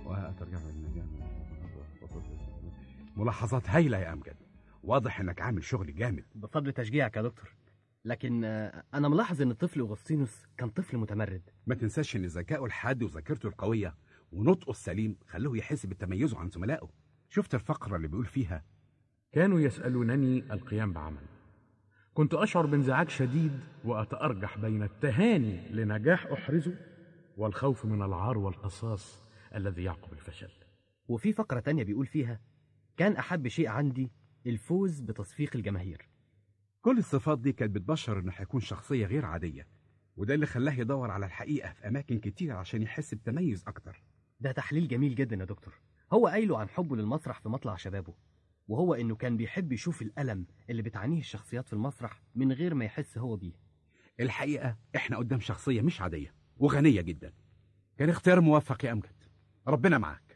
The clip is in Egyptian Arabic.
وترجع ملاحظات هايلة يا أمجد واضح إنك عامل شغل جامد بفضل تشجيعك يا دكتور لكن آه، انا ملاحظ ان الطفل اغسطينوس كان طفل متمرد ما تنساش إن ذكائه الحاد وذاكرته القوية ونطقه السليم خلوه يحس بالتميزه عن زملائه شفت الفقرة اللي بيقول فيها كانوا يسألونني القيام بعمل كنت أشعر بانزعاج شديد وأتأرجح بين التهاني لنجاح أحرزه والخوف من العار والقصاص الذي يعقب الفشل وفي فقرة تانية بيقول فيها كان أحب شيء عندي الفوز بتصفيق الجماهير كل الصفات دي كانت بتبشر إنه هيكون شخصية غير عادية وده اللي خلاه يدور على الحقيقة في أماكن كتير عشان يحس بتميز أكتر ده تحليل جميل جدا يا دكتور هو قايله عن حبه للمسرح في مطلع شبابه وهو انه كان بيحب يشوف الألم اللي بتعانيه الشخصيات في المسرح من غير ما يحس هو بيه الحقيقة إحنا قدام شخصية مش عادية وغنية جدا كان اختيار موفق يا أمجد ربنا معاك